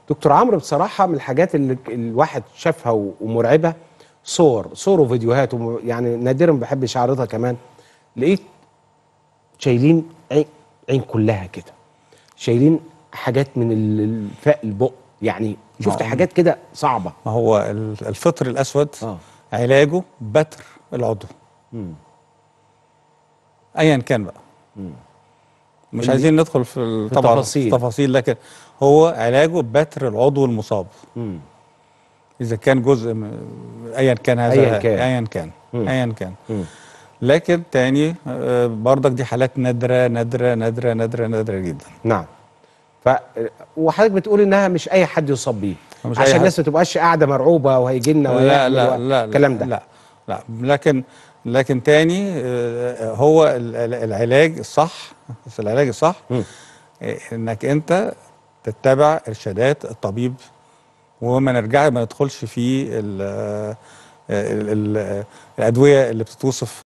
دكتور عمرو بصراحه من الحاجات اللي الواحد شافها و- ومرعبه صور صور وفيديوهات وم- يعني نادرا ما بحبش اعرضها كمان لقيت شايلين عين, عين كلها كده شايلين حاجات من ال- الفاء البق يعني شفت آه. حاجات كده صعبه ما هو ال- الفطر الاسود اه علاجه بتر العضو مم. ايا كان بقى مش اللي- عايزين ندخل في ال- طبعا التفاصيل. التفاصيل لكن هو علاجه بتر العضو المصاب مم. اذا كان جزء من ايا كان هذا أياً كان. ايا كان مم. ايا كان مم. لكن تاني آه، برضك دي حالات نادره نادره نادره نادره نادره جدا نعم ف وحضرتك بتقول انها مش اي حد يصاب بيه مش أي عشان حد. الناس ما تبقاش قاعده مرعوبه وهيجي لنا لا وهيعمل لا و- لا الكلام ده لا لا لكن لكن تاني آه، هو ال- ال- العلاج الصح بس العلاج الصح مم. آه، انك انت تتبع ارشادات الطبيب وما نرجع ما ندخلش في ال- ال- ال- الادويه اللي بتتوصف